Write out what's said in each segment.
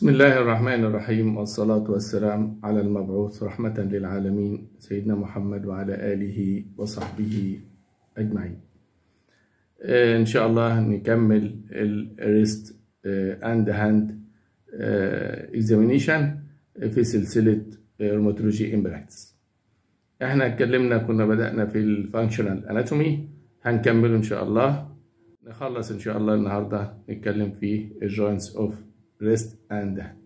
الله الرحمن الرحيم والصلاة والسلام على المبعوث رحمة للعالمين سيدنا محمد وعلى آله وصحبه أجمعين آه، إن شاء الله نكمل الريست اند هاند اكزامينيشن في سلسلة روماتولوجي ان براكتس احنا اتكلمنا كنا بدأنا في الفانكشنال اناتومي هنكمله ان شاء الله نخلص ان شاء الله النهارده نتكلم في الجوينتس اوف ريست اند هاند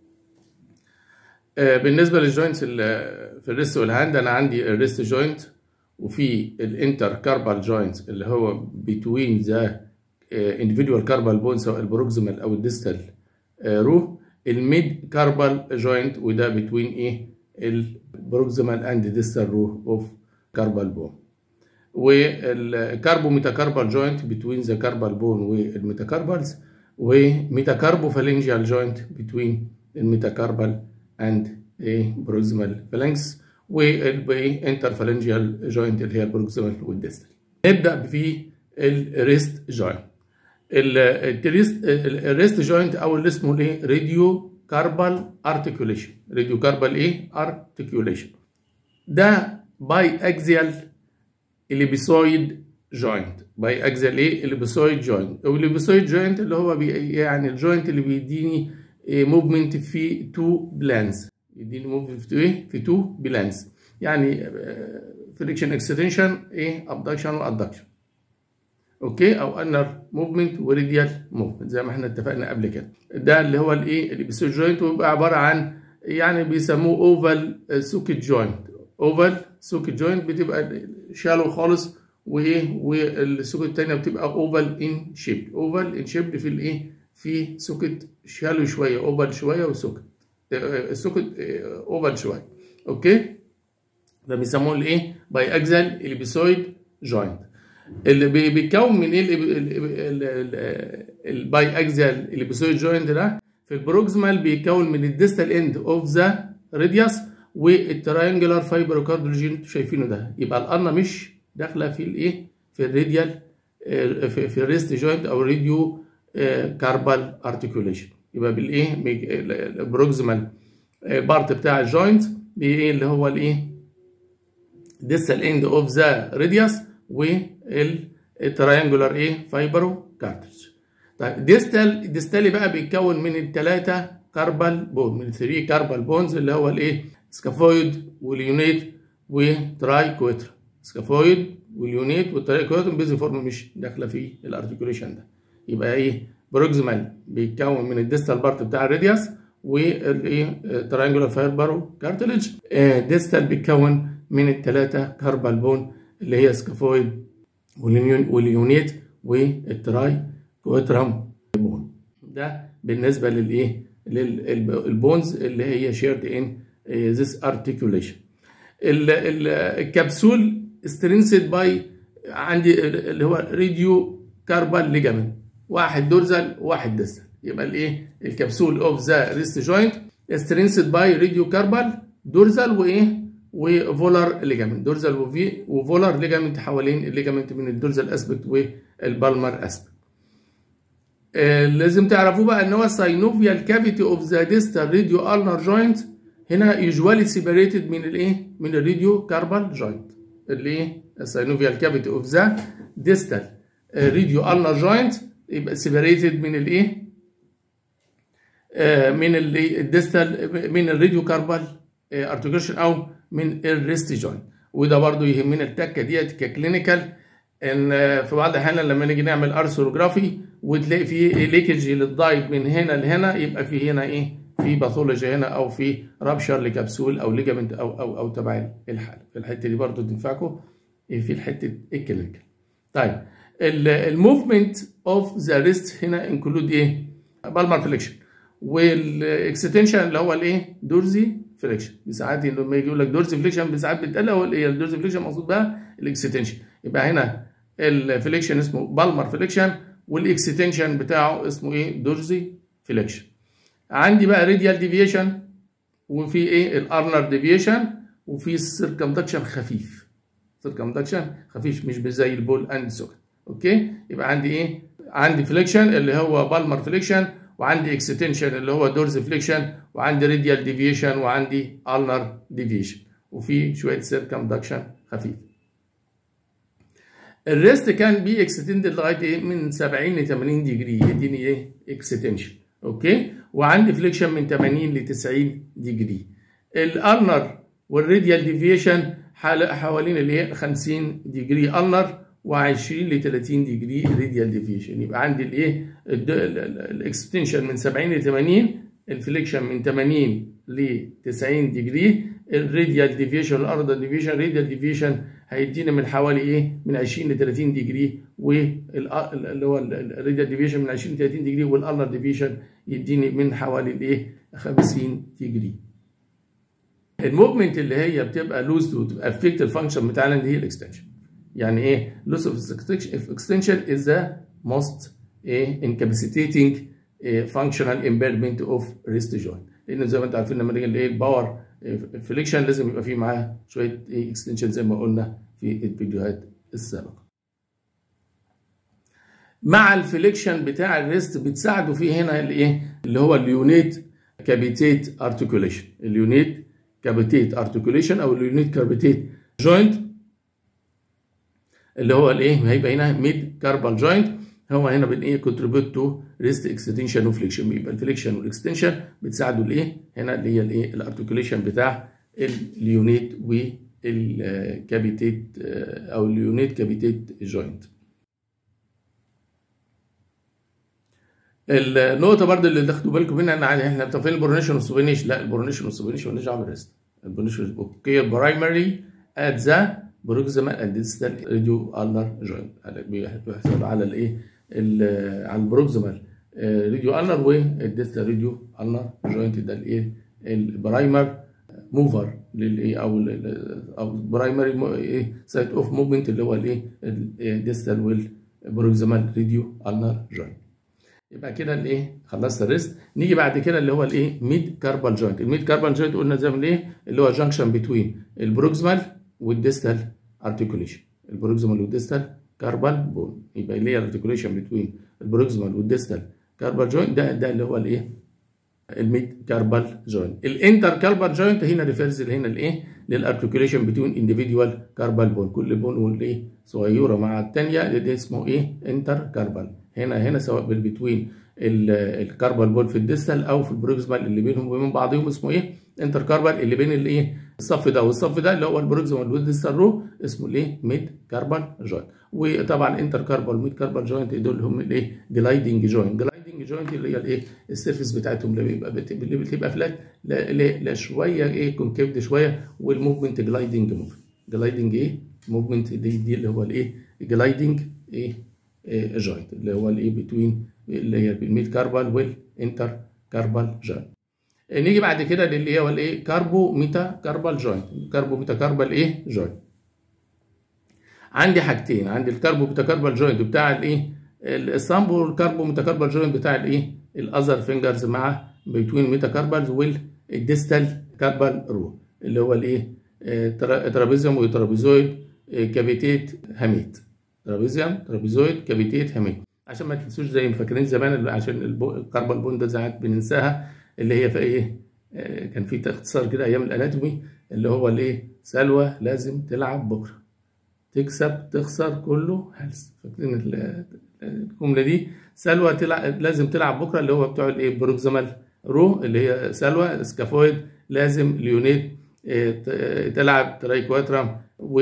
بالنسبه للجوينتس في الريست والهاند انا عندي الريست جوينت وفي الانتر كاربال جوينتس اللي هو بتوين ذا individual كاربال بون سواء البروكسيمال او الديستال رو الميد كاربال جوينت وده بتوين ايه البروكسيمال اند ديستال رو اوف كاربال بون والكاربو ميتاكاربال جوينت بتوين ذا كاربال بون والميتاكاربالز وميتاكاربو فالنجيال جوينت بتوين الميتاكاربال اند بروكسيمال فالنكس والباقي انترفالنجيال جوينت اللي هي البروكسيمال والديستال نبدا في الريست جوينت الريست جوينت او اللي اسمه ايه راديو كاربال ارتكيوليشن راديو كاربال ايه ارتكيوليشن ده باي اكزيال اليبيسويد جوينت باي اكزيال ايه اليبيسويد جوينت او اليبيسويد جوينت اللي هو بي يعني الجوينت اللي بيديني موفمنت في تو بلانز يديني موفمنت في ايه في تو بلانز يعني فريكشن اكستنشن ايه ابدكشن وادكشن اوكي او انر موفمنت وريديال موفمنت زي ما احنا اتفقنا قبل كده ده اللي هو الايه الابيسود جوينت ويبقى عباره عن يعني بيسموه اوفال سوكت جوينت اوفال سوكت جوينت بتبقى شالو خالص وايه والسوكت الثانيه بتبقى اوفال ان شيب اوفال ان شيب في الايه في سوكت شالو شويه اوفال شويه وسوكت السوكت اوفال شويه اوكي ده بيسموه الايه باي اكزال الابيسويد جوينت اللي بيتكون من ايه الباي اكزيال الابيسويد جوينت ده في البروكسمال بيتكون من الديستال اند اوف ذا راديوس والتراينجلر فايبر كارديولوجي انتوا شايفينه ده يبقى القرنه مش داخله في الايه في الراديال في الريست جوينت او راديو كاربال ارتكيوليشن يبقى بالايه البروكسمال بارت بتاع الجوينت بايه اللي هو الايه distal end of the radius والتريانجولار ايه فايبرو كارترج طيب ديستال ديستالي بقى بيتكون من الثلاثه كاربال بون من 3 كاربال بونز اللي هو الايه سكافويد واليونيت وتراي كويتر سكافويد واليونيت والتراي كويتر بيزي فورم مش داخله في الارتكوليشن ده يبقى ايه بروكسيمال بيتكون من الديستال بارت بتاع الراديوس والايه تريانجولار فايبرو كارتلج ديستال بيتكون من الثلاثه كاربال بون اللي هي سكافويد واليونيت والتراي كويترام بون ده بالنسبه للايه للبونز اللي هي شيرد ان ذس ارتكيوليشن الكبسول سترينسد باي عندي اللي هو ريديو كاربال ليجامنت واحد دورزال وواحد ديستال يبقى الايه الكبسول اوف ذا ريست جوينت سترينسد باي ريديو كاربال دورزال وايه وفولار ليجامنت دورزال وفي وفولار ليجامنت حوالين الليجامنت من الدورزال اسبكت والبالمر اسبكت آه لازم تعرفوا بقى ان هو الساينوفيال كافيتي اوف ذا ديستال راديو النر جوينت هنا يوجوالي سيبريتد من الايه من الراديو كاربال جوينت الايه الساينوفيال كافيتي اوف ذا ديستال راديو النر جوينت يبقى سيبريتد من الايه آه من الديستال من الراديو كاربال ارتكيوليشن او من الريست جوينت وده برضو يهمنا التكه ديت ككلينيكال ان في بعض الاحيان لما نيجي نعمل ارثروجرافي وتلاقي في ليكج للدايت من هنا لهنا يبقى في هنا ايه في باثولوجي هنا او في رابشر لكبسول او ليجامنت او او او تبع الحاله الحته دي برضو تنفعكم في الحته الكلينيكال طيب الموفمنت اوف ذا ريست هنا انكلود ايه بالمر فليكشن والاكستنشن اللي هو الايه دورزي فليكشن ساعات لما يجي يقول لك دورز فليكشن ساعات بيتقال هو ايه الدورز فليكشن مقصود بقى الاكستنشن يبقى هنا الفليكشن اسمه بالمر فليكشن والاكستنشن بتاعه اسمه ايه دورزي فليكشن عندي بقى راديال ديفيشن وفي ايه الارنر ديفيشن وفي السيركمدكشن خفيف سيركمدكشن خفيف مش زي البول اند سوكت اوكي يبقى عندي ايه عندي فليكشن اللي هو بالمر فليكشن وعندي اكستنشن اللي هو دورز فليكشن وعندي راديال ديفيشن وعندي النر ديفيشن وفي شويه سيركمدكشن خفيف الريست كان بي اكستندد لغايه ايه من 70 ل 80 ديجري يديني ايه اكستنشن اوكي وعندي فليكشن من 80 ل 90 ديجري الارنر والراديال ديفيشن حوالين الايه 50 ديجري ارنر و20 ل 30 ديجري راديال ديفيشن يبقى عندي الايه الاكستنشن من 70 ل 80 الفليكشن من 80 ل 90 ديجري الراديال ديفيشن الارض ديفيشن راديال ديفيشن هيدينا من حوالي ايه من 20 ل 30 ديجري واللي هو الراديال ديفيشن من 20 ل 30 ديجري والارنر ديفيشن يديني من حوالي الايه 50 ديجري الموفمنت اللي هي بتبقى لوز وتبقى افكت الفانكشن بتاعنا دي هي الاكستنشن يعني ايه loss of extension is the most ايه incapacitating إيه functional impairment of wrist joint لان زي ما انتم عارفين لما نيجي الايه الباور فليكشن لازم يبقى فيه معاه شويه ايه اكستنشن زي ما قلنا في الفيديوهات السابقه مع الفليكشن بتاع الريست بتساعده فيه هنا الايه اللي هو اليونيت كابيتيت ارتكوليشن اليونيت كابيتيت ارتكوليشن او اليونيت كابيتيت جوينت اللي هو الايه هيبقى هنا ميد كاربال جوينت هو هنا بن ايه كونتريبيوت تو ريست اكستنشن وفليكشن يبقى الفليكشن والاكستنشن بتساعدوا الايه هنا اللي هي الايه الارتكوليشن بتاع اليونيت والكابيتيت او اليونيت كابيتيت جوينت النقطة برضه اللي تاخدوا بالكم منها ان احنا طب فين البرونيشن والسوبينيشن؟ لا البرونيشن والسوبينيشن مالناش دعوة بالريست. البرونيشن اوكي برايمري ات ذا بروكسيمال اند ديستال راديو النر جوينت بيحصل على الايه على البروكسيمال راديو النر والديستال راديو النر جوينت ده الايه البرايمر موفر للايه او او برايمري ايه سايت اوف موفمنت اللي هو الايه الديستال والبروكسيمال راديو النر جوينت يبقى كده الايه خلصت الريست نيجي بعد كده اللي هو الايه ميد كاربال جوينت الميد كاربال جوينت قلنا زي ما ايه اللي هو جانكشن بتوين البروكسيمال والديستال ارتكوليشن البروكسيمال والديستال كاربال بون يبقى اللي هي الارتكوليشن بتوين البروكسيمال والديستال كاربال جوينت ده ده اللي هو الايه الميد كاربال جوينت الانتر كاربال جوينت هنا ريفيرز هنا الايه للارتكوليشن بتوين انديفيدوال كاربال بون كل بون والايه صغيره مع الثانيه ده اسمه ايه انتر كاربال هنا هنا سواء بالبتوين الكاربال بون في الديستال او في البروكسيمال اللي بينهم وبين بعضهم اسمه ايه انتر كاربال اللي بين الايه الصف ده والصف ده اللي هو البروكسيمال والديستال رو اسمه الايه ميد كاربال جوينت وطبعا انتر كاربال ميد كاربال جوينت دول هم الايه جلايدنج جوينت جلايدنج جوينت اللي هي الايه السيرفيس بتاعتهم اللي بيبقى اللي بتبقى فلات لا شويه ايه كونكيفد شويه والموفمنت جلايدنج موفمنت جلايدنج ايه موفمنت دي, دي اللي هو الايه جلايدنج ايه جوينت اللي هو الايه بتوين اللي هي الميد كاربال والانتر كاربال جوينت نيجي بعد كده للي هو الايه كاربو ميتا كاربال جوينت كاربو ميتا كاربال ايه جوينت عندي حاجتين عندي الكاربو ميتا كاربال جوينت بتاع الايه السامبو والكاربو ميتا كاربال جوينت بتاع الايه الاذر فينجرز مع بتوين ميتا كاربالز والديستال كاربال رو اللي هو الايه ترابيزيوم وترابيزويد كافيتيت هاميت ترابيزيوم ترابيزويد كافيتيت هاميت عشان ما تنسوش زي ما فاكرين زمان عشان الكاربال بون ده ساعات بننساها اللي هي في ايه آه كان في اختصار كده ايام الاناتومي اللي هو الايه سلوى لازم تلعب بكره تكسب تخسر كله هلس فاكرين الجمله دي سلوى تلعب لازم تلعب بكره اللي هو بتوع الايه بروكسيمال رو اللي هي سلوى سكافويد لازم ليونيت آه تلعب ترايكواترام و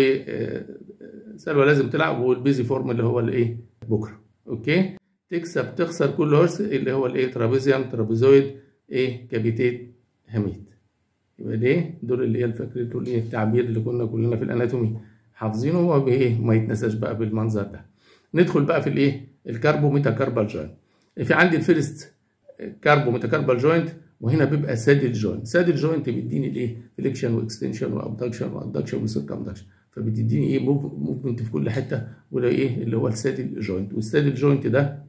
سلوى لازم تلعب والبيزي فورم اللي هو الايه بكره اوكي تكسب تخسر كل هورس اللي هو الايه ترابيزيوم ترابيزويد ايه كابيتيت هاميت يبقى ده دول اللي هي الفكر دول ايه التعبير اللي كنا كلنا في الاناتومي حافظينه هو بايه ما يتنساش بقى بالمنظر ده ندخل بقى في الايه الكاربو ميتاكاربال جوينت في عندي الفيرست كاربو ميتاكاربال جوينت وهنا بيبقى سادل جوينت سادل جوينت بيديني الايه فليكشن واكستنشن وابدكشن وادكشن وسيركمدكشن فبتديني ايه موفمنت في كل حته وده ايه اللي هو السادل جوينت والسادل جوينت ده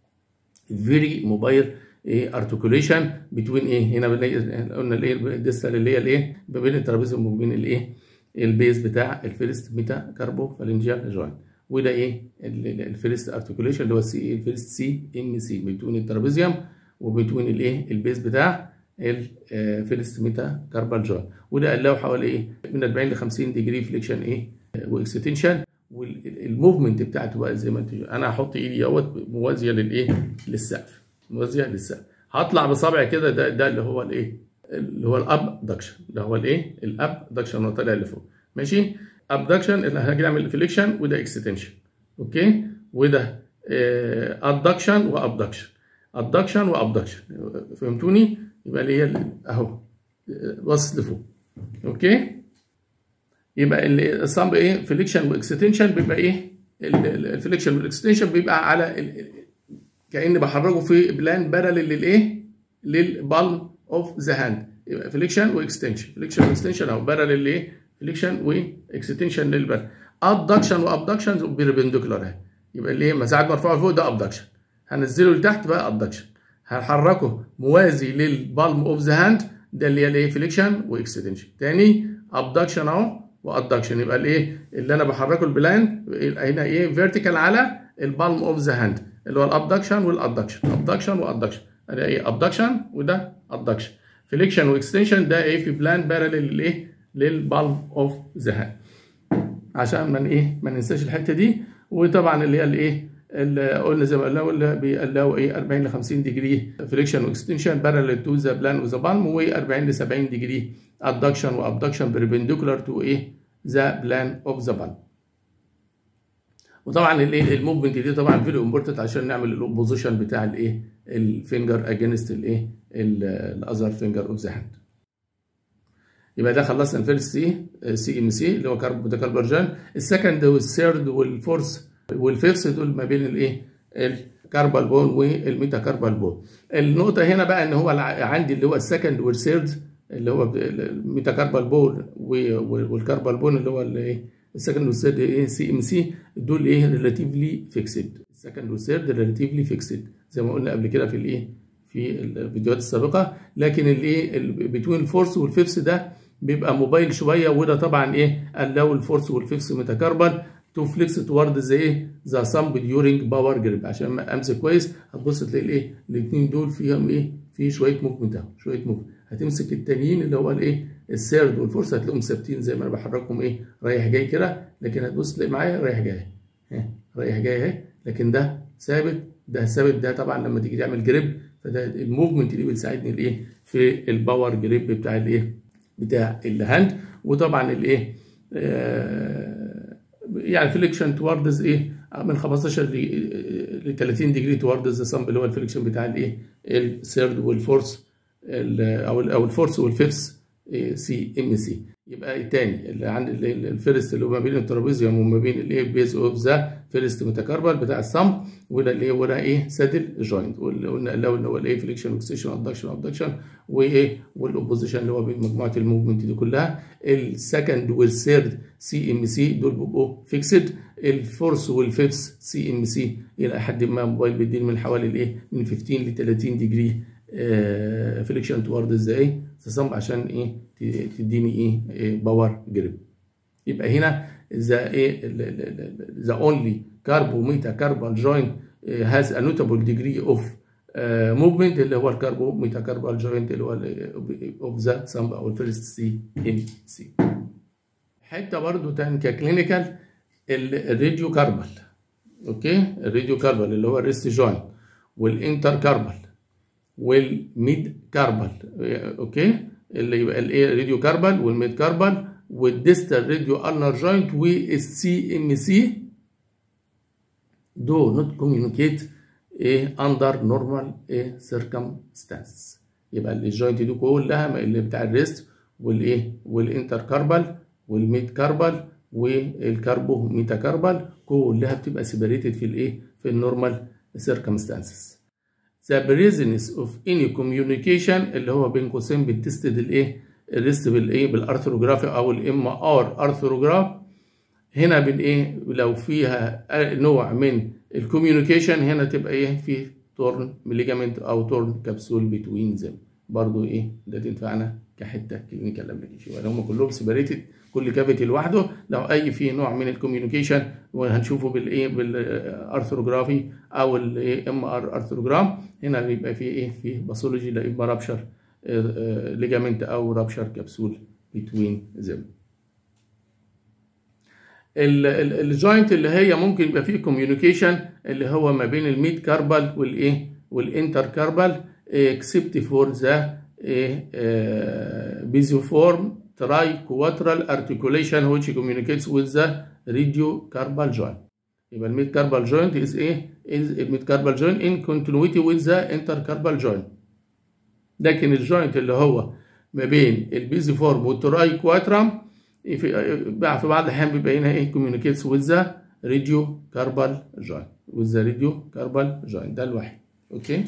فيري موبايل ايه ارتكوليشن بتوين ايه هنا قلنا الايه الديستال اللي هي الايه ما بين الترابيزيوم وما بين الايه البيز بتاع الفيرست ميتا كاربو فالنجيال جوينت وده ايه الفيرست ارتكوليشن اللي هو السي الفيرست سي ام سي بتوين الترابيزيوم وبتوين الايه البيز بتاع الفيرست ميتا كاربال جوينت وده قال له حوالي ايه من 40 ل 50 ديجري فليكشن ايه واكستنشن والموفمنت بتاعته بقى زي ما انت انا هحط ايدي اهوت موازيه للايه للسقف موازيه للسقف هطلع بصابعي كده ده ده اللي هو الايه اللي هو الابدكشن ده هو الايه الابدكشن هو طالع لفوق ماشي ابدكشن اللي هنجي نعمل فليكشن وده اكستنشن اوكي وده ادكشن وابدكشن ادكشن وابدكشن فهمتوني يبقى اللي هي اهو باصص لفوق اوكي يبقى الصمب ايه فليكشن واكستنشن بيبقى ايه الفليكشن والاكستنشن بيبقى على كاني بحركه في بلان بارلل للايه للبالم اوف ذا هاند يبقى فليكشن واكستنشن فليكشن واكستنشن اهو بارلل لايه فليكشن واكستنشن للبر ادكشن وابدكشن بيربنديكولار اهي يبقى اللي هي مساعد مرفوع فوق ده ابدكشن هنزله لتحت بقى ادكشن هنحركه موازي للبالم اوف ذا هاند ده اللي هي الايه فليكشن واكستنشن تاني ابدكشن اهو وادكشن يبقى الايه اللي انا بحركه البلان هنا ايه فيرتيكال على البالم اوف ذا هاند اللي هو الابدكشن والادكشن ابدكشن وادكشن ده ايه ابدكشن وده ادكشن فليكشن واكستنشن ده ايه في بلان بارلل للايه للبالم اوف ذا هاند عشان ما ايه ما ننساش الحته دي وطبعا اللي هي الايه اللي قلنا زي ما قلنا قلنا بيقلقوا ايه 40 ل 50 ديجري فليكشن واكستنشن بارلل تو ذا بلان اوف ذا بالم و40 ل 70 ديجري ادكشن وابدكشن بربنديكولار تو ايه ذا بلان اوف ذا بالم وطبعا الايه الموفمنت دي طبعا فيري امبورتنت عشان نعمل الاوبوزيشن بتاع الايه الفينجر اجينست الايه الاذر فينجر اوف ذا هاند يبقى ده خلصنا الفيرست سي سي ام سي اللي هو كارب كاربرجان السكند والثيرد والفورث والفيفث دول ما بين الايه الكاربال بون والميتا كاربال بون النقطه هنا بقى ان هو عندي اللي هو السكند والثيرد اللي هو الميتا كاربال بون والكاربال بون اللي هو الايه السكند والثيرد ايه سي ام سي دول ايه ريلاتيفلي فيكسد السكند والثيرد ريلاتيفلي فيكسد زي ما قلنا قبل كده في الايه في الفيديوهات السابقه لكن الايه بتوين الفورس والفيفث ده بيبقى موبايل شويه وده طبعا ايه allow الفورس والفيفث ميتاكاربال تو فليكس توارد زي ايه ذا سامب ديورنج باور جريب عشان امسك كويس هتبص تلاقي الايه الاثنين دول فيهم ايه في شويه موفمنت اهو شويه موفمنت هتمسك التانيين اللي هو الايه السيرد والفورس هتلاقيهم ثابتين زي ما انا بحركهم ايه رايح جاي كده لكن هتبص تلاقي معايا رايح جاي ها رايح جاي اهي لكن ده ثابت ده ثابت ده طبعا لما تيجي تعمل جريب فده الموفمنت دي بتساعدني الايه في الباور جريب بتاع الايه بتاع الهاند وطبعا الايه آه يعني فليكشن توردز ايه من 15 ل 30 ديجري توردز الصمب اللي هو الفليكشن بتاع الايه الثيرد والفورث او او الفورث والفيفث سي ام سي يبقى الثاني اللي عند الفيرست اللي هو ما بين الترابيزيوم وما بين الايه بيز اوف ذا فيرست ميتاكاربال بتاع الصمب وده اللي هو ايه سادل جوينت واللي قلنا اللي هو الايه فليكشن واكستنشن ادكشن ابدكشن وايه والاوبوزيشن اللي هو بين مجموعه الموفمنت دي كلها السكند والثيرد سي ام سي دول بيبقوا فيكسد الفورث والفيفث سي ام سي الى حد ما موبايل بيديني من حوالي الايه من 15 ل 30 ديجري فليكشن توارد ازاي تصمم عشان ايه تديني ايه باور جريب يبقى هنا ذا ايه ذا اونلي كاربو ميتا كاربال جوينت هاز ا نوتابل ديجري اوف موفمنت اللي هو الكاربو ميتا كاربال جوينت اللي هو اوف ذا سامب او الفيرست سي ام سي حته برضو تاني ككلينيكال الراديو كاربال اوكي الراديو كاربال اللي هو الريست جوينت والانتر كاربال والميد كاربال اوكي اللي يبقى الايه راديو كاربال والميد كاربال والديستال راديو النر جوينت والسي ام سي دو نوت كوميونيكيت ايه اندر نورمال ايه سيركمستانسز يبقى الجوينت دي كلها اللي بتاع الريست والايه والانتر كاربال والميد كاربال والكاربو ميتا كاربال كلها بتبقى سيبريتد في الايه في النورمال سيركمستانسز the presence of any communication اللي هو بين قوسين بتستد الايه الريست بالايه بالارثروجراف او الام ار ارثروجراف هنا بالايه لو فيها نوع من الكوميونيكيشن هنا تبقى ايه في تورن ليجامنت او تورن كبسول بتوين زم برضو ايه ده تنفعنا كحته كلينيكال ابلكيشن يعني هم كلهم سيبريتد كل كافيتي لوحده لو اي في نوع من الكوميونيكيشن وهنشوفه بالايه بالارثروجرافي او الام ار ارثروجرام هنا بيبقى في ايه في باثولوجي لا اما رابشر ليجامنت او رابشر كبسول بتوين زم الجوينت اللي هي ممكن يبقى فيه كوميونيكيشن اللي هو ما بين الميد كاربال والايه والانتر كاربال except for the bisiform triquetral articulation which communicates with the radiocarpal joint. يبقى الميد كاربال joint is ايه؟ is الميد كاربال joint in continuity with the intercarpal joint. لكن الجوينت اللي هو ما بين البيزيفورم والترايكواترام في في بعض الاحيان بيبقى هنا ايه communicates with the radiocarpal joint with the radiocarpal joint ده الواحد اوكي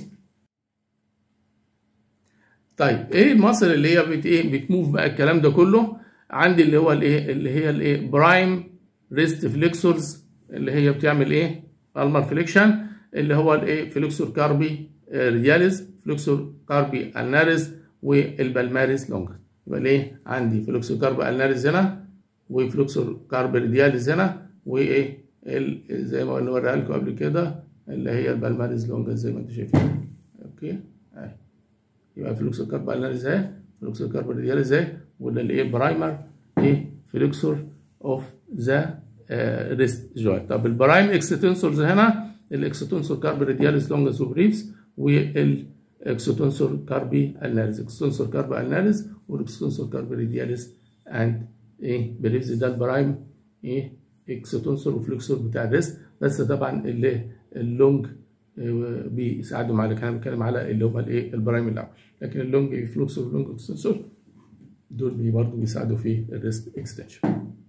طيب ايه المصل اللي هي بت ايه بتموف بقى الكلام ده كله عندي اللي هو الايه اللي هي الايه برايم ريست فليكسورز اللي هي بتعمل ايه بالمر فليكشن اللي هو الايه فليكسور كاربي رياليز فليكسور كاربي الناريز والبلماريس لونجر يبقى ليه عندي فليكسور كاربي الناريز هنا وفليكسور كاربي رياليز هنا وايه زي ما نوريها لكم قبل كده اللي هي البلماريس لونجر زي ما انتم شايفين اوكي اهي يبقى فلوكسور كارب اناليز اهي فلوكسور كارب ريدياليز اهي وده الايه برايمر ايه فلوكسور اوف ذا ريست جوينت طب البرايم اكستنسورز هنا الاكستنسور كارب ريدياليز لونجس وبريفس والاكستنسور كاربي اناليز اكستنسور كارب اناليز والاكستنسور كارب ريدياليز اند ايه بريفس ده البرايم ايه اكستنسور وفلوكسور بتاع الريست بس طبعا اللي اللونج بيساعدوا معانا كان بنتكلم على اللي هم الايه البرايم الاول لكن اللونج فلوكس واللونج اكستنسور دول بي برضه بيساعدوا في الريست اكستنشن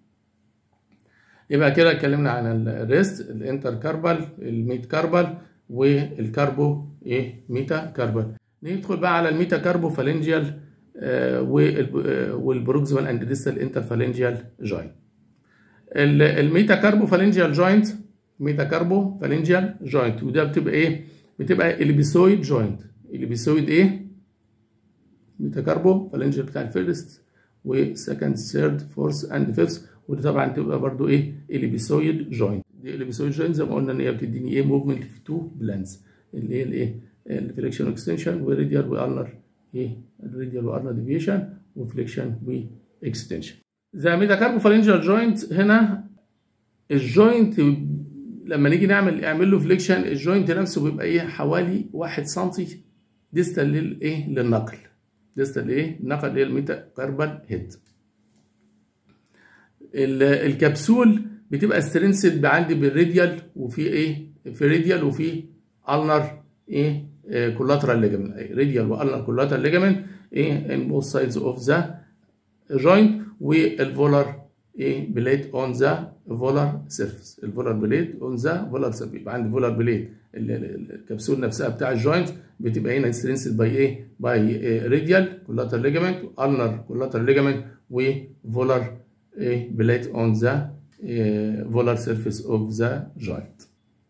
يبقى كده اتكلمنا عن الريست الانتر كاربال الميت كاربال والكاربو ايه ميتا كاربال ندخل بقى على الميتا كاربو فالنجيال آه والبروكسيمال اند ديستال انتر فالنجيال جوينت الميتا كاربو فالنجيال جوينت ميتا كاربو فالنجيال جوينت وده بتبقى ايه بتبقى البيسويد جوينت البيسويد ايه ميتا كاربو فالنجيال بتاع الفيرست وسكند ثيرد فورث اند فيفث ودي طبعا تبقى برضو ايه البيسويد جوينت دي البيسويد جوينت زي ما قلنا ان هي بتديني ايه موفمنت في تو بلانز اللي هي الايه الفليكشن اكستنشن وريديال والنر ايه الريديال والنر ديفيشن وفليكشن واكستنشن زي ميتا كاربو فالنجيال جوينت هنا الجوينت لما نيجي نعمل اعمل له فليكشن الجوينت نفسه بيبقى ايه حوالي 1 سم ديستال للايه للنقل ديستال ايه النقل اللي هي الميتا كاربال هيد الكبسول بتبقى سترينسد عندي بالريديال وفي ايه في ريديال وفي النر ايه كولاترال ليجمنت ريديال والنر كولاترال ليجمنت ايه ان بوث سايدز اوف ذا جوينت والفولر ايه بليد اون ذا فولر سيرفيس الفولر بليد اون ذا فولر سيرفيس يبقى عندي فولر بليد الكبسول نفسها بتاع الجوينت بتبقى هنا سترينسد باي ايه باي ريديال كولاترال ليجمنت النر كولاترال ليجمنت وفولر ايه بليد اون ذا فولر سيرفيس اوف ذا جوينت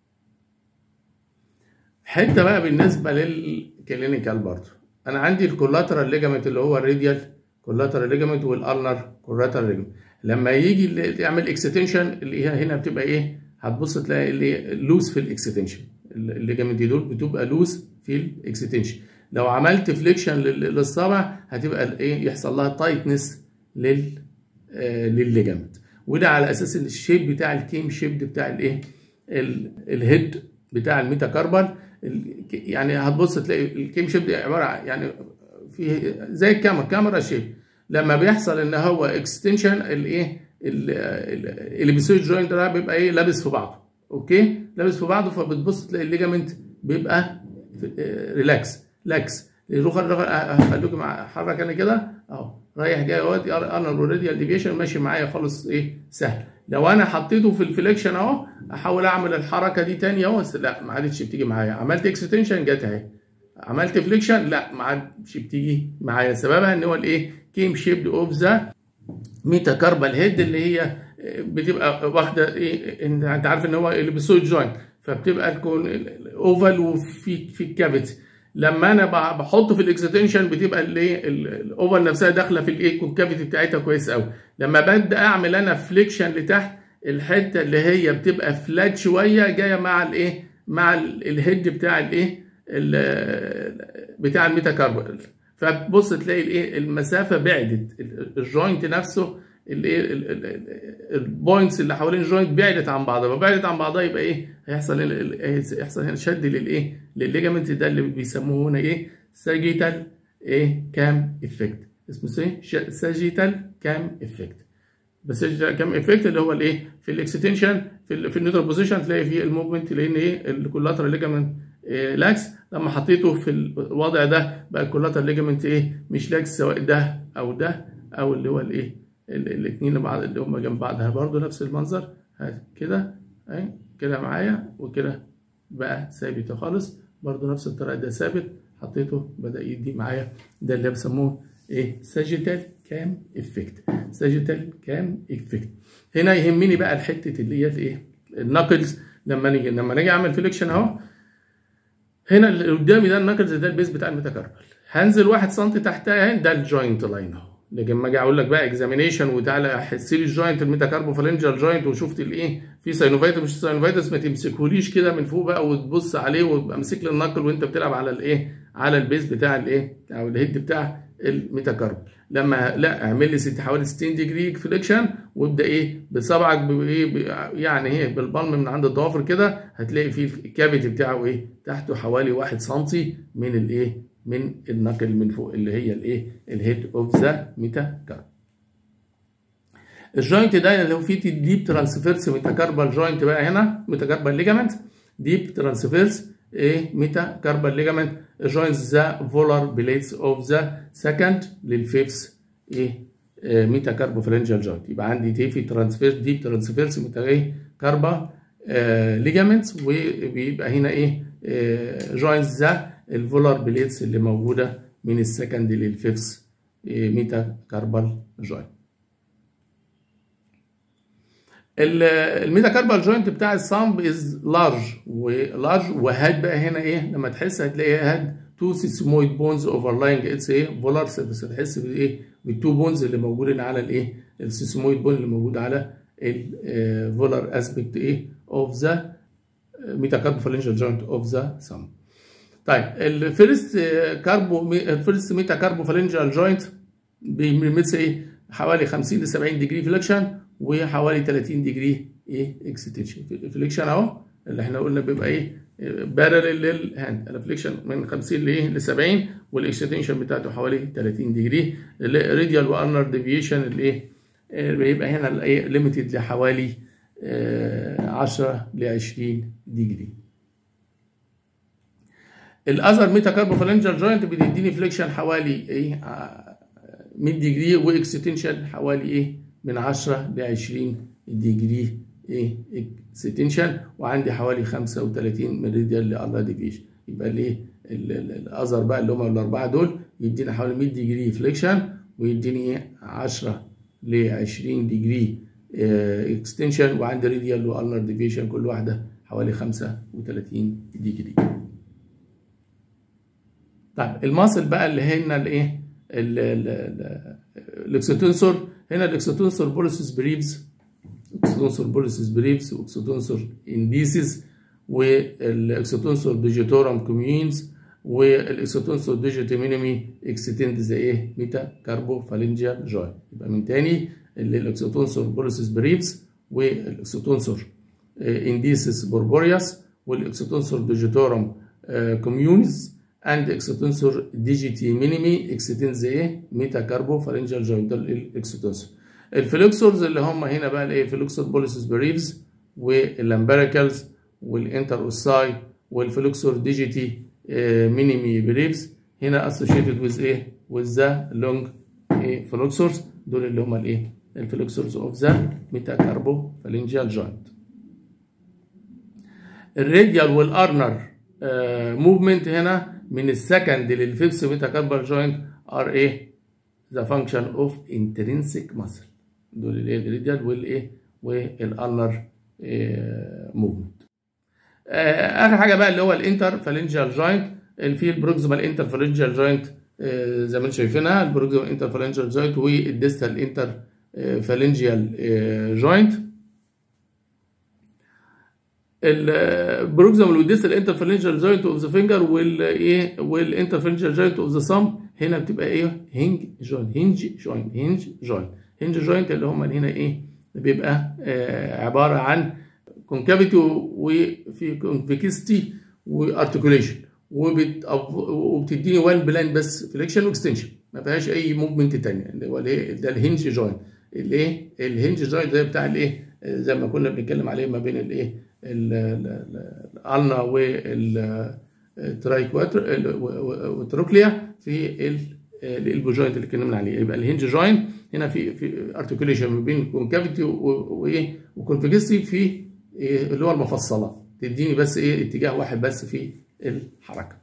حته بقى بالنسبه للكلينيكال برضه انا عندي الكولاترال ليجمنت اللي هو الريديال كولاترال ليجمنت والالنر كولاترال ليجمنت لما يجي يعمل اكستنشن اللي هي هنا بتبقى ايه هتبص تلاقي اللي لوز في الاكستنشن الليجمنت دول بتبقى لوز في الاكستنشن لو عملت فليكشن للصابع هتبقى ايه يحصل لها تايتنس لل آه للليجمنت وده على اساس الشيب بتاع الكيم شيب بتاع الايه الهيد بتاع الميتاكاربال يعني هتبص تلاقي الكيم شيب دي عباره يعني في زي الكاميرا كاميرا شيب لما بيحصل ان هو اكستنشن الايه اللي بيسوي الجوينت ده بيبقى ايه لابس في بعضه اوكي لابس في بعضه فبتبص تلاقي الليجامنت بيبقى ريلاكس لاكس هخليكم حرك انا كده اهو رايح جاي اهوت انا اوريدي الديفيشن ماشي معايا خالص ايه سهل لو انا حطيته في الفليكشن اهو احاول اعمل الحركه دي تاني اهو لا ما عادتش بتيجي معايا عملت اكستنشن جت اهي عملت فليكشن لا ما عادش بتيجي معايا سببها ان هو الايه كيم شيبد اوف ذا ميتاكاربال هيد اللي هي بتبقى واخده ايه انت عارف ان هو اللي بالسويد جوينت فبتبقى تكون اوفال وفي في الكافيتي لما انا بحطه في الاكستنشن بتبقى الايه الاوفر نفسها داخله في الايه الكونكافيتي بتاعتها كويس قوي لما ببدا اعمل انا فليكشن لتحت الحته اللي هي بتبقى فلات شويه جايه مع الايه مع الهيد بتاع الايه بتاع الميتاكاربال فبص تلاقي الايه المسافه بعدت الجوينت نفسه الايه البوينتس اللي حوالين الجوينت بعدت عن بعضها بعدت عن بعضها يبقى ايه هيحصل هيحصل هنا شد للايه للليجامنت ده اللي بيسموه هنا ايه ساجيتال ايه كام افكت اسمه ايه ساجيتال كام افكت بس كام افكت اللي هو الايه في الاكستنشن في ال في النيوترال بوزيشن تلاقي فيه الموفمنت لان ايه الكولاترال ليجامنت إيه لاكس لما حطيته في الوضع ده بقى الكولاترال ليجامنت ايه مش لاكس سواء ده او ده او اللي هو الايه الاثنين اللي بعض اللي هم جنب بعضها برضو نفس المنظر كده اهي كده معايا وكده بقى ثابت خالص برضو نفس الطريقه ده ثابت حطيته بدا يدي معايا ده اللي بيسموه ايه ساجيتال كام افكت ساجيتال كام افكت هنا يهمني بقى الحته اللي هي الايه الناكلز لما نيجي لما نيجي اعمل فليكشن اهو هنا اللي قدامي ده الناكلز ده البيز بتاع الميتاكاربال هنزل 1 سم تحتها ده الجوينت لاين اهو لكن ما اجي اقول لك بقى اكزامينيشن وتعالى حس لي الجوينت الميتاكاربوفالنجال جوينت وشفت الايه في ساينوفايتس مش ساينوفايتس ما تمسكهوليش كده من فوق بقى وتبص عليه وتبقى ماسك لي النقل وانت بتلعب على الايه على البيز بتاع الايه او الهيد بتاع الميتاكارب لما لا اعمل لي ست حوالي 60 ديجري فليكشن وابدا ايه بصبعك بايه يعني ايه بالبالم من عند الضوافر كده هتلاقي فيه الكافيتي بتاعه ايه تحته حوالي 1 سم من الايه من النقل من فوق اللي هي الايه الهيد اوف ذا ميتاكارب الجوينت ده اللي هو فيه ديب ترانسفيرس ميتاكاربال جوينت بقى هنا ميتاكاربال ليجامنت ديب ترانسفيرس ايه ميتاكاربال ليجامنت joins the volar blades of the second للفيفث ايه ميتاكاربوفالنجال جوينت يبقى عندي دي في ترانسفيرس ديب ترانسفيرس ميتا ايه كاربا ليجامنتس وبيبقى هنا ايه joins the الفولار بليتس اللي موجوده من السكند للفيفث ميتا كاربال جوينت الميتا كاربال جوينت بتاع الصامب از لارج ولارج وهاد بقى هنا ايه لما تحس هتلاقي هاد تو سيسمويد بونز اوفرلاينج اتس ايه فولار بس هتحس بالايه بالتو بونز اللي موجودين على الايه السيسمويد بون اللي موجود على الفولار اسبكت ايه اوف ذا ميتا كاربوفالنجال جوينت اوف ذا صامب طيب الفيرست كاربو الفيرست ميتا كاربوفالنجال جوينت بيمثل ايه حوالي 50 ل 70 ديجري فليكشن وحوالي 30 ديجري ايه اكستنشن فليكشن اهو اللي احنا قلنا بيبقى ايه بارل للهاند الفليكشن من 50 لايه ل 70 والاكستنشن بتاعته حوالي 30 ديجري الراديال وارنر ديفيشن الايه بيبقى هنا الايه ليميتد لحوالي 10 ل 20 ديجري الاذر ميتا كاربوفالنجال جوينت بتديني فليكشن حوالي ايه 100 ديجري واكستنشن حوالي ايه من 10 ل 20 ديجري ايه اكستنشن وعندي حوالي 35 ميريديان لارلا ديفيشن يبقى الايه الاذر بقى اللي هم الاربعه دول يدينا حوالي 100 ديجري فليكشن ويديني 10 ل 20 ديجري اكستنشن وعندي ريديال والنر ديفيشن كل واحده حوالي 35 ديجري طيب الماسل بقى اللي هنا الايه الاكسوتنسور هنا الاكسوتنسور بوليسيس بريفز اكسوتنسور بوليسيس بريفز واكسوتنسور انديسيس والاكسوتنسور ديجيتورم كوميونز والاكسوتنسور ديجيتي مينيمي اكستند زي ايه ميتا كاربو فالنجيال جوين يبقى من تاني اللي الاكسوتنسور بوليسيس بريفز والاكسوتنسور انديسيس بوربورياس والاكسوتنسور ديجيتورم كوميونز and exotensor digiti minimi extends ايه ميتا كاربو فارنجال جوينت ده الاكسوتنسور الفلوكسورز اللي هم هنا بقى الايه فلوكسور بوليسيس بريفز والامبريكالز والانتر اوساي والفلوكسور ديجيتي مينيمي بريفز هنا associated with ايه with the long ايه فلوكسورز دول اللي هم الايه الفلوكسورز اوف ذا ميتا كاربو فالنجال جوينت الراديال والارنر موفمنت هنا من السكند للفيفث ميتاكاربال جوينت ار ايه ذا فانكشن اوف انترنسيك ماسل دول الايه الريديال والايه والانر موفمنت اخر حاجه بقى اللي هو الانتر فالنجال جوينت في البروكسيمال انترفرنجال جوينت زي ما انتم شايفينها البروكسيمال انترفرنجال جوينت والديستال انتر فالنجيال جوينت البروكسيمال والديستال انترفالنجال جوينت اوف ذا فينجر والايه والانترفالنجال جوينت اوف ذا سم هنا بتبقى ايه هنج جوينت هنج جوينت هنج جوينت هنج جوينت اللي هم هنا ايه بيبقى آه عباره عن كونكافيتي وفي كونفيكستي وارتكوليشن وبتديني وان بلان بس فليكشن واكستنشن ما فيهاش اي موفمنت ثانيه اللي هو الايه ده الهنج جوينت الايه الهنج جوينت ده بتاع الايه زي ما كنا بنتكلم عليه ما بين الايه الالنا والترايكواتروكليا في الالبو جوينت اللي اتكلمنا عليه يبقى الهنج جوينت هنا في في ارتكوليشن ما بين كونكافيتي وايه وكونفيكستي في إيه اللي هو المفصله تديني بس ايه اتجاه واحد بس في الحركه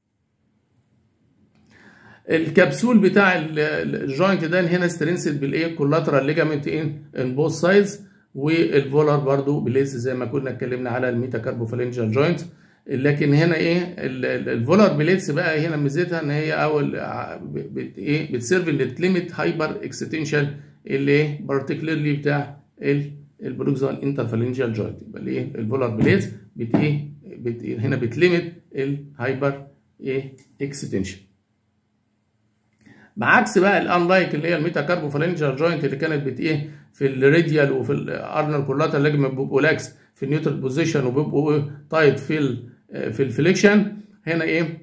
الكبسول بتاع الجوينت ده هنا سترينسد بالايه كولاترال ليجامنت ان ان بوث سايدز والفولر برضو بليس زي ما كنا اتكلمنا على الميتاكاربوفالنجال جوينت لكن هنا ايه الفولر بليتس بقى هنا ميزتها ان هي اول بت ايه بتسيرف للليميت هايبر اكستنشن اللي ايه بارتيكولرلي بتاع البروكسال انترفالنجال جوينت يبقى الايه الفولر بليتس بت ايه بت هنا بتليميت الهايبر ايه اكستنشن بعكس بقى الانلايك اللي هي الميتاكاربوفالنجال جوينت اللي كانت بت ايه في الراديال وفي الارنر كولاتر ليجمنت بيبقوا لاكس في النيوترال بوزيشن وبيبقوا تايت في ال في الفليكشن هنا ايه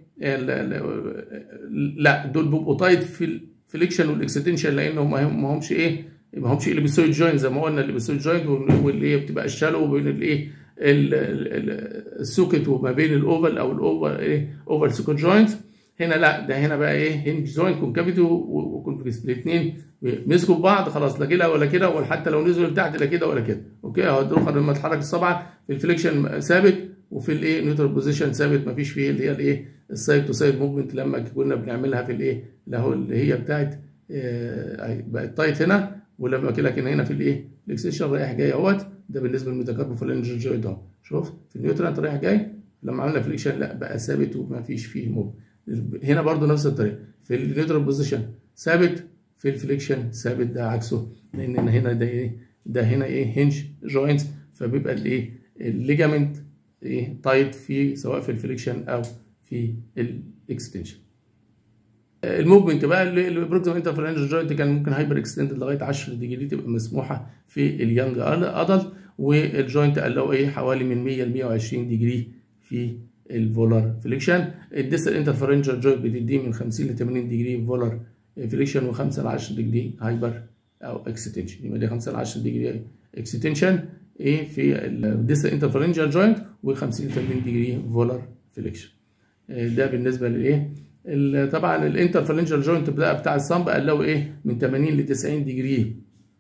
لا دول بيبقوا تايت في الفليكشن والاكستنشن لانهم ما همش ايه ما همش الابيسويد جوينت زي ما قلنا الابيسويد جوينت واللي هي بتبقى الشالو وبين الايه السوكت وما بين الاوفال او الاوفر ايه اوفر سوكت جوينت هنا لا ده هنا بقى ايه هنج جوينت كونكافيتي وكونفكس الاثنين مسكوا في بعض خلاص لا كده ولا كده ولا حتى لو نزلوا لتحت لا كده ولا كده اوكي اهو الدخل لما اتحرك الصبعه في الفليكشن ثابت وفي الايه نيوترال بوزيشن ثابت ما فيش فيه اللي هي الايه السايد تو سايد موفمنت لما كنا بنعملها في الايه اللي هو اللي هي بتاعت آه بقت تايت هنا ولما كده لكن هنا في الايه الاكستنشن رايح جاي اهوت ده بالنسبه للميتاكاربوفالنجال جوينت اهو شوف في النيوترال رايح جاي لما عملنا فليكشن لا بقى ثابت وما فيش فيه موفمنت هنا برضو نفس الطريقه في النيوترال بوزيشن ثابت في الفليكشن ثابت ده عكسه لان هنا ده ايه ده هنا ايه هنج جوينت فبيبقى الايه الليجامنت ايه تايت في سواء في الفليكشن او في الاكستنشن الموفمنت بقى البروكسيمال انترفيرنجال جوينت كان ممكن هايبر اكستندد لغايه 10 ديجري تبقى مسموحه في اليانج ادلت والجوينت قال له ايه حوالي من 100 ل 120 ديجري في الفولر فليكشن الديستال انترفيرنجال جوينت بتديه من 50 ل 80 ديجري فولر فليكشن و5 ل 10 ديجري هايبر او اكستنشن يبقى دي 5 ل 10 ديجري اكستنشن ايه في الديستال انترفيرنجال جوينت و50 ل 80 ديجري فولر فليكشن ده بالنسبه للايه طبعا الانترفيرنجال جوينت بتاع بتاع الصمب قال له ايه من 80 ل 90 ديجري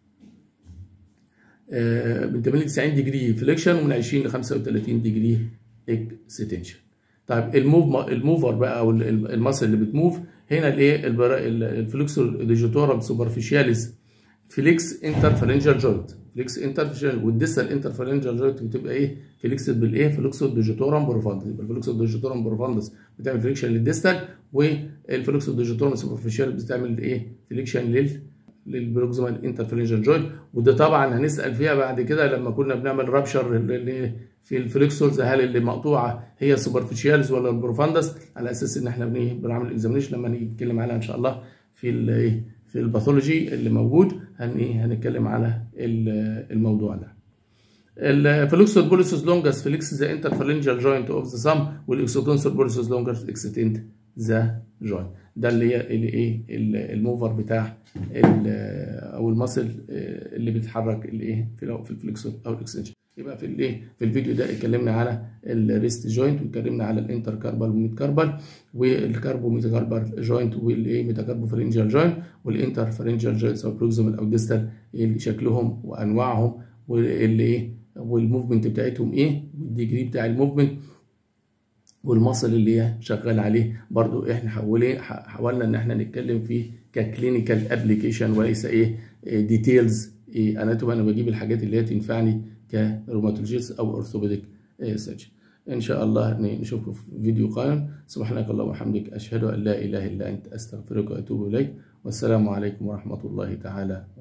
من 80 ل 90 ديجري فليكشن ومن 20 ل 35 ديجري اكستنشن طيب الموف الموفر بقى او المصل اللي بتموف هنا الايه الفليكسور ديجيتورم سوبرفيشياليس فليكس انترفالنجال جوينت فليكس انترفالنجال والديستال انترفالنجال جوينت بتبقى ايه فليكس بالايه فليكسور ديجيتورم بروفاندس يبقى الفليكسور ديجيتورم بروفاندس بتعمل فليكشن للديستال والفليكسور ديجيتورم سوبرفيشياليس بتعمل ايه فليكشن لل للبروكسيمال انترفالنجال جوينت وده طبعا هنسال فيها بعد كده لما كنا بنعمل رابشر في الفليكسورز هل اللي مقطوعه هي سوبرفيشيالز ولا البروفاندس على اساس ان احنا بنعمل اكزامينشن لما نيجي نتكلم عليها ان شاء الله في الايه في الباثولوجي اللي موجود هن ايه هنتكلم على الموضوع ده الفلوكسور بوليسوس لونجس فليكس ذا انترفالنجال جوينت اوف ذا سم والاكسوتونسور بوليسوس لونجس اكستنت ذا جوينت ده اللي هي اللي ايه الموفر بتاع او المصل اللي بيتحرك الايه في في الفليكسور او الاكستنشن يبقى في الايه في الفيديو ده اتكلمنا على الريست جوينت واتكلمنا على الانتر كاربال والميت كاربال والكاربو ميت كاربال جوينت والايه ميتاكاربو فرنجال جوينت والانتر فرنجال جوينت او بروكسيمال او ديستال اللي شكلهم وانواعهم واللي ايه والموفمنت بتاعتهم ايه والديجري بتاع الموفمنت والمصل اللي هي شغال عليه برضو احنا حولين حاولنا ان احنا نتكلم فيه ككلينيكال ابلكيشن وليس ايه ديتيلز إيه اناتومي انا بجيب الحاجات اللي هي تنفعني كروماتولوجيست او اورثوبيديك سيرجن ان شاء الله نشوفكم في فيديو قادم سبحانك اللهم وبحمدك اشهد ان لا اله الا انت استغفرك واتوب اليك والسلام عليكم ورحمه الله تعالى